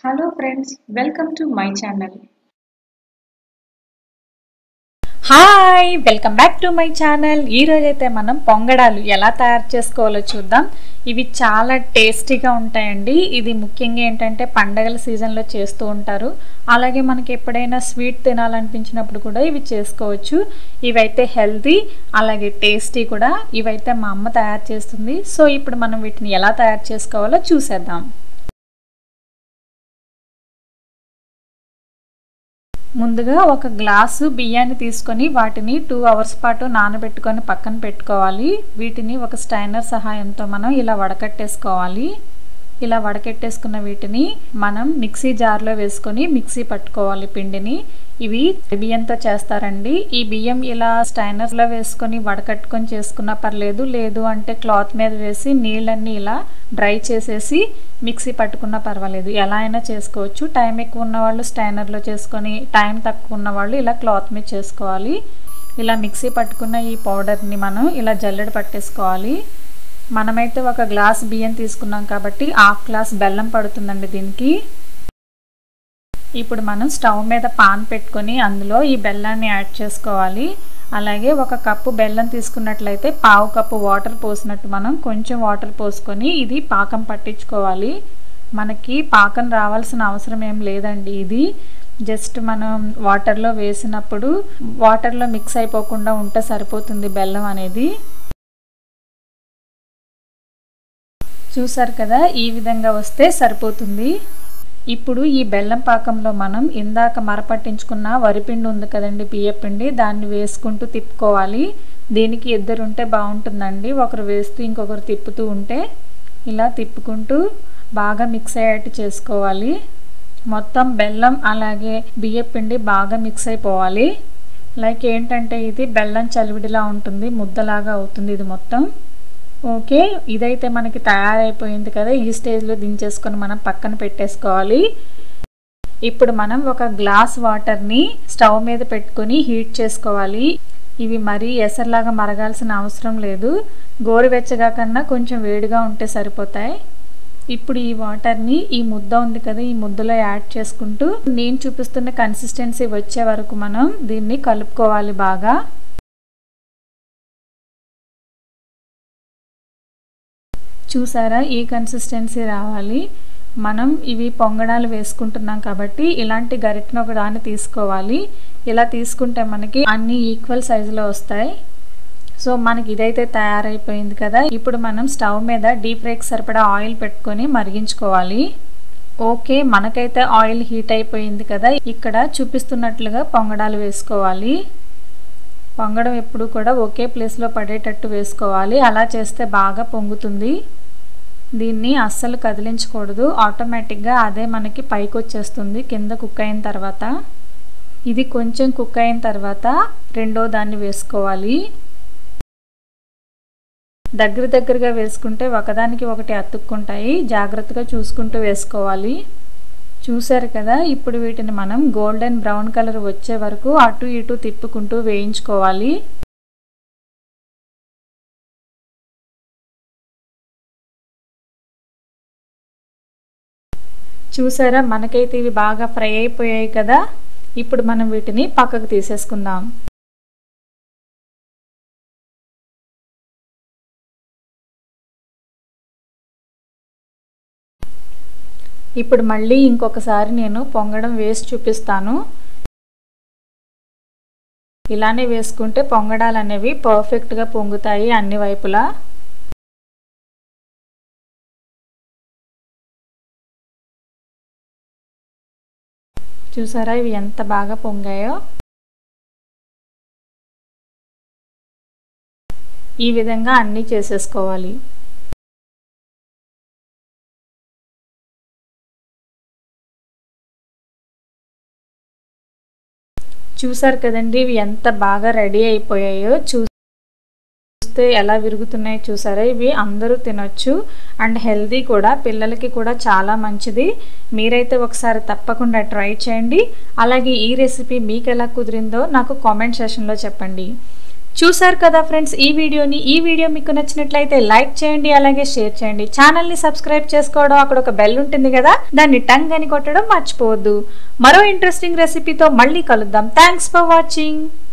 Hello friends, welcome to my channel. Hi welcome back to my channel ఈరోజైతే మనం పొంగడాలు ఎలా తయారు చేసుకోవాలో చూద్దాం ఇవి చాలా టేస్టీగా ఉంటాయండి ఇది ముఖ్యంగా ఏంటంటే పండగల సీజన్లో చేస్తూ ఉంటారు అలాగే మనకి ఎప్పుడైనా స్వీట్ తినాలనిపించినప్పుడు కూడా ఇవి చేసుకోవచ్చు ఇవైతే హెల్తీ అలాగే టేస్టీ కూడా ఇవైతే మా అమ్మ తయారు చేస్తుంది సో ఇప్పుడు మనం వీటిని ఎలా తయారు చేసుకోవాలో చూసేద్దాం ముందుగా ఒక గ్లాసు బియ్యాన్ని తీసుకొని వాటిని టూ అవర్స్ పాటు నానబెట్టుకొని పక్కన పెట్టుకోవాలి వీటిని ఒక స్టైనర్ సహాయంతో మనం ఇలా వడకట్టేసుకోవాలి ఇలా వడకెట్టేసుకున్న వీటిని మనం మిక్సీ జార్లో వేసుకొని మిక్సీ పట్టుకోవాలి పిండిని ఇవి బియ్యంతో చేస్తారండి ఈ బియ్యం ఇలా స్టైనర్లో వేసుకొని వడకట్టుకొని చేసుకున్నా పర్లేదు లేదు అంటే క్లాత్ మీద వేసి నీళ్ళన్నీ ఇలా డ్రై చేసేసి మిక్సీ పట్టుకున్నా పర్వాలేదు ఎలా అయినా చేసుకోవచ్చు టైం ఎక్కువ ఉన్న వాళ్ళు స్టైనర్లో చేసుకొని టైం తక్కువ ఉన్న వాళ్ళు ఇలా క్లాత్ మీద చేసుకోవాలి ఇలా మిక్సీ పట్టుకున్న ఈ పౌడర్ని మనం ఇలా జల్లెడ పట్టేసుకోవాలి మనమైతే ఒక గ్లాస్ బియ్యం తీసుకున్నాం కాబట్టి హాఫ్ గ్లాస్ బెల్లం పడుతుందండి దీనికి ఇప్పుడు మనం స్టవ్ మీద పాన్ పెట్టుకొని అందులో ఈ బెల్లాన్ని యాడ్ చేసుకోవాలి అలాగే ఒక కప్పు బెల్లం తీసుకున్నట్లయితే పావు కప్పు వాటర్ పోసినట్టు మనం కొంచెం వాటర్ పోసుకొని ఇది పాకం పట్టించుకోవాలి మనకి పాకం రావాల్సిన అవసరం ఏం లేదండి ఇది జస్ట్ మనం వాటర్లో వేసినప్పుడు వాటర్లో మిక్స్ అయిపోకుండా ఉంటే సరిపోతుంది బెల్లం అనేది చూసారు కదా ఈ విధంగా వస్తే సరిపోతుంది ఇప్పుడు ఈ బెల్లం పాకంలో మనం ఇందాక మరపట్టించుకున్న వరిపిండి ఉంది కదండి బియ్యపిండి దాన్ని వేసుకుంటూ తిప్పుకోవాలి దీనికి ఇద్దరు ఉంటే బాగుంటుందండి ఒకరు వేస్తూ ఇంకొకరు తిప్పుతూ ఉంటే ఇలా తిప్పుకుంటూ బాగా మిక్స్ అయ్యేట్టు చేసుకోవాలి మొత్తం బెల్లం అలాగే బియ్యపిండి బాగా మిక్స్ అయిపోవాలి లైక్ ఏంటంటే ఇది బెల్లం చలివిడిలా ఉంటుంది ముద్దలాగా అవుతుంది ఇది మొత్తం ఓకే ఇదైతే మనకి తయారైపోయింది కదా ఈ స్టేజ్లో దించేసుకొని మనం పక్కన పెట్టేసుకోవాలి ఇప్పుడు మనం ఒక గ్లాస్ వాటర్ని స్టవ్ మీద పెట్టుకొని హీట్ చేసుకోవాలి ఇవి మరీ ఎసర్లాగా మరగాల్సిన అవసరం లేదు గోరువెచ్చగా కన్నా కొంచెం వేడిగా ఉంటే సరిపోతాయి ఇప్పుడు ఈ వాటర్ని ఈ ముద్ద ఉంది కదా ఈ ముద్దలో యాడ్ చేసుకుంటూ నేను చూపిస్తున్న కన్సిస్టెన్సీ వచ్చే వరకు మనం దీన్ని కలుపుకోవాలి బాగా చూసారా ఈ కన్సిస్టెన్సీ రావాలి మనం ఇవి పొంగడాలు వేసుకుంటున్నాం కాబట్టి ఇలాంటి గరిటెను ఒక దాన్ని తీసుకోవాలి ఇలా తీసుకుంటే మనకి అన్ని ఈక్వల్ సైజులో వస్తాయి సో మనకి ఇదైతే తయారైపోయింది కదా ఇప్పుడు మనం స్టవ్ మీద డీప్ ఫ్రైకి సరిపడా ఆయిల్ పెట్టుకొని మరిగించుకోవాలి ఓకే మనకైతే ఆయిల్ హీట్ అయిపోయింది కదా ఇక్కడ చూపిస్తున్నట్లుగా పొంగడాలు వేసుకోవాలి పొంగడం ఎప్పుడు కూడా ఒకే ప్లేస్లో పడేటట్టు వేసుకోవాలి అలా చేస్తే బాగా పొంగుతుంది దీన్ని అస్సలు కదిలించకూడదు ఆటోమేటిక్గా అదే మనకి పైకి వచ్చేస్తుంది కింద కుక్ అయిన తర్వాత ఇది కొంచెం కుక్ అయిన తర్వాత రెండో దాన్ని వేసుకోవాలి దగ్గర దగ్గరగా వేసుకుంటే ఒకదానికి ఒకటి అతుక్కుంటాయి జాగ్రత్తగా చూసుకుంటూ వేసుకోవాలి చూసారు కదా ఇప్పుడు వీటిని మనం గోల్డెన్ బ్రౌన్ కలర్ వచ్చే వరకు అటు ఇటు తిప్పుకుంటూ వేయించుకోవాలి చూసారా మనకైతే ఇవి బాగా ఫ్రై అయిపోయాయి కదా ఇప్పుడు మనం వీటిని పక్కకు తీసేసుకుందాం ఇప్పుడు మళ్ళీ ఇంకొకసారి నేను పొంగడం వేసి చూపిస్తాను ఇలానే వేసుకుంటే పొంగడాలు అనేవి పర్ఫెక్ట్గా పొంగుతాయి అన్ని వైపులా చూసారా ఇవి ఎంత బాగా పొంగాయో ఈ విధంగా అన్నీ చేసేసుకోవాలి చూసారు కదండి ఇవి ఎంత బాగా రెడీ అయిపోయాయో చూస్తే ఎలా విరుగుతున్నాయో చూసారా ఇవి అందరూ తినొచ్చు అండ్ హెల్దీ కూడా పిల్లలకి కూడా చాలా మంచిది మీరైతే ఒకసారి తప్పకుండా ట్రై చేయండి అలాగే ఈ రెసిపీ మీకు ఎలా కుదిరిందో నాకు కామెంట్ సెషన్లో చెప్పండి చూసారు కదా ఫ్రెండ్స్ ఈ వీడియోని ఈ వీడియో మీకు నచ్చినట్లయితే లైక్ చేయండి అలాగే షేర్ చేయండి ఛానల్ని సబ్స్క్రైబ్ చేసుకోవడం అక్కడ ఒక బెల్ ఉంటుంది కదా దాన్ని టంగ్ అని కొట్టడం మర్చిపోవద్దు మరో ఇంట్రెస్టింగ్ రెసిపీతో మళ్ళీ కలుద్దాం థ్యాంక్స్ ఫర్ వాచింగ్